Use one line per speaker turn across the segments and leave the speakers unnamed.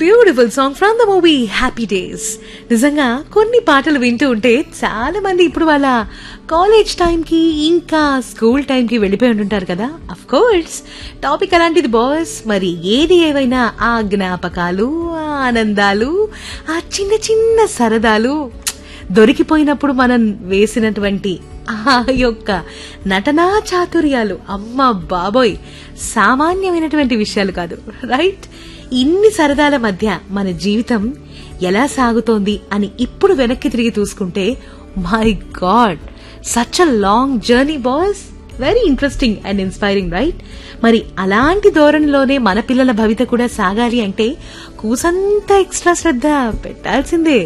beautiful song from the movie happy days నిజంగా కొన్ని పాటలు వింటూ ఉంటే చాలా మంది ఇప్పుడు వాళ్ళ కాలేజ్ టైంకి ఇంకా స్కూల్ టైంకి వెళ్ళిపోయి ఉంటుంటారు కదా అఫ్ కోర్స్ టాపిక్ అలాంటిది బాస్ మరి ఏది ఏవైనా ఆ జ్ఞాపకాలు ఆ ఆనందాలు ఆ చిన్న చిన్న సరదాలు దొరికిపోయినప్పుడు మనం వేసినటువంటి ఆ యొక్క నటనా చాతుర్యాలు అమ్మ బాబోయ్ సామాన్యమైనటువంటి విషయాలు కాదు రైట్ ఇన్ని సరదాల మధ్య మన జీవితం ఎలా సాగుతోంది అని ఇప్పుడు వెనక్కి తిరిగి చూసుకుంటే my god such a long journey boys very interesting and inspiring right మరి అలాంటి ధోరణిలోనే మన పిల్లల భవిత కూడా సాగాలి అంటే కూసంత ఎక్స్ట్రా శ్రద్ధ పెట్టాల్సిందే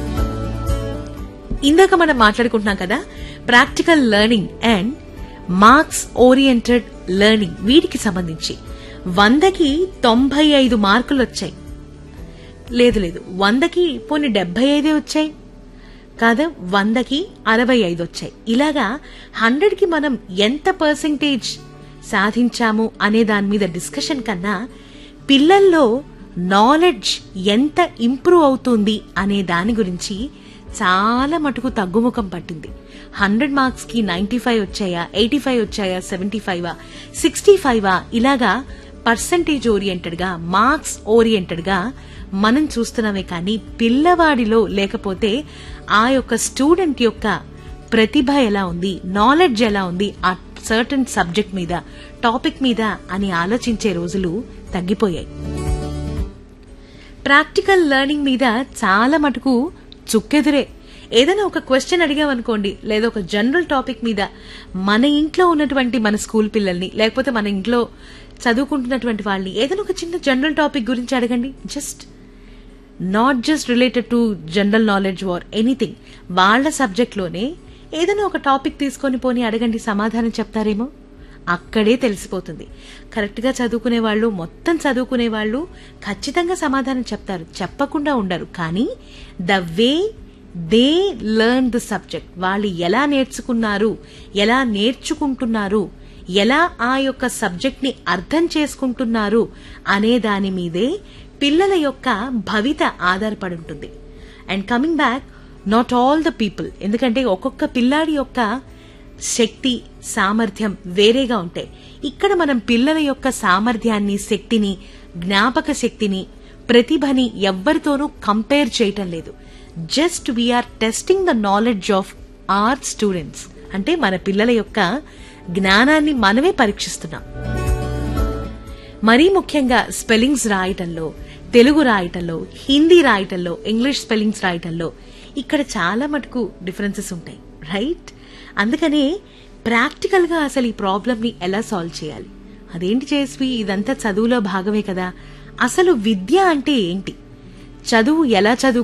ఇందాక మనం మాట్లాడుకుంటున్నాం కదా practical learning and marks oriented learning వీటికి సంబంధించి వందకి తొంభై ఐదు మార్కులు వచ్చాయి లేదు లేదు వందకి పోనీ డెబ్బై ఐదే వచ్చాయి కాదా వందకి అరవై ఐదు వచ్చాయి ఇలాగా హండ్రెడ్ కి మనం ఎంత పర్సెంటేజ్ సాధించాము అనే దాని మీద డిస్కషన్ కన్నా పిల్లల్లో నాలెడ్జ్ ఎంత ఇంప్రూవ్ అవుతుంది అనే దాని గురించి చాలా మటుకు తగ్గుముఖం పట్టింది హండ్రెడ్ మార్క్స్ కి నైన్టీ ఫైవ్ వచ్చాయా ఎయిటీ ఫైవ్ వచ్చాయా సెవెంటీ ఫైవా సిక్స్టీ ఫైవా ఇలాగా పర్సంటేజ్ ఓరియంటెడ్ గా మార్క్స్ ఓరియంటెడ్ గా మనం చూస్తున్నామే కానీ పిల్లవాడిలో లేకపోతే ఆ యొక్క స్టూడెంట్ యొక్క ప్రతిభ ఎలా ఉంది నాలెడ్జ్ ఎలా ఉంది ఆ సర్టన్ సబ్జెక్ట్ మీద టాపిక్ మీద అని ఆలోచించే రోజులు తగ్గిపోయాయి ప్రాక్టికల్ లెర్నింగ్ మీద చాలా మటుకు చుక్కెదురే ఏదైనా ఒక క్వశ్చన్ అడిగామనుకోండి లేదా ఒక జనరల్ టాపిక్ మీద మన ఇంట్లో ఉన్నటువంటి మన స్కూల్ పిల్లల్ని లేకపోతే మన ఇంట్లో చదువుకుంటున్నటువంటి వాళ్ళని ఏదైనా ఒక చిన్న జనరల్ టాపిక్ గురించి అడగండి just not just related to general knowledge or anything వాళ్ళ సబ్జెక్ట్లోనే ఏదైనా ఒక టాపిక్ తీసుకొని పోని అడగండి సమాధానం చెప్తారేమో అక్కడే తెలిసిపోతుంది కరెక్ట్గా చదువుకునే వాళ్ళు మొత్తం చదువుకునే వాళ్ళు ఖచ్చితంగా సమాధానం చెప్తారు చెప్పకుండా ఉండరు కానీ the way they learn the subject వాళ్ళు ఎలా నేర్చుకున్నారు ఎలా నేర్చుకుంటున్నారు ఎలా ఆ యొక్క సబ్జెక్ట్ ని అర్థం చేసుకుంటున్నారు అనే దాని మీదే పిల్లల యొక్క భవిత ఆధారపడి ఉంటుంది and coming back not all the people ఎందుకంటే ఒక్కొక్క పిల్లాడి యొక్క శక్తి సామర్థ్యం వేరేగా ఉంటాయి ఇక్కడ మనం పిల్లల యొక్క సామర్థ్యాన్ని శక్తిని జ్ఞాపక శక్తిని ప్రతిభని ఎవ్వరితోనూ కంపేర్ చేయటం లేదు just we are testing the knowledge of our students అంటే మన పిల్లల యొక్క జ్ఞానాన్ని మనమే పరీక్షిస్తున్నాం మరీ ముఖ్యంగా స్పెల్లింగ్స్ రాయటంలో తెలుగు రాయటంలో హిందీ రాయటంలో ఇంగ్లీష్ స్పెల్లింగ్స్ రాయటంలో ఇక్కడ చాలా మటుకు డిఫరెన్సెస్ ఉంటాయి రైట్ అందుకనే ప్రాక్టికల్ గా అసలు ఈ ప్రాబ్లమ్ ని ఎలా సాల్వ్ చేయాలి అదేంటి చేసి ఇదంతా చదువులో భాగమే కదా అసలు విద్య అంటే ఏంటి చదువు ఎలా చదువు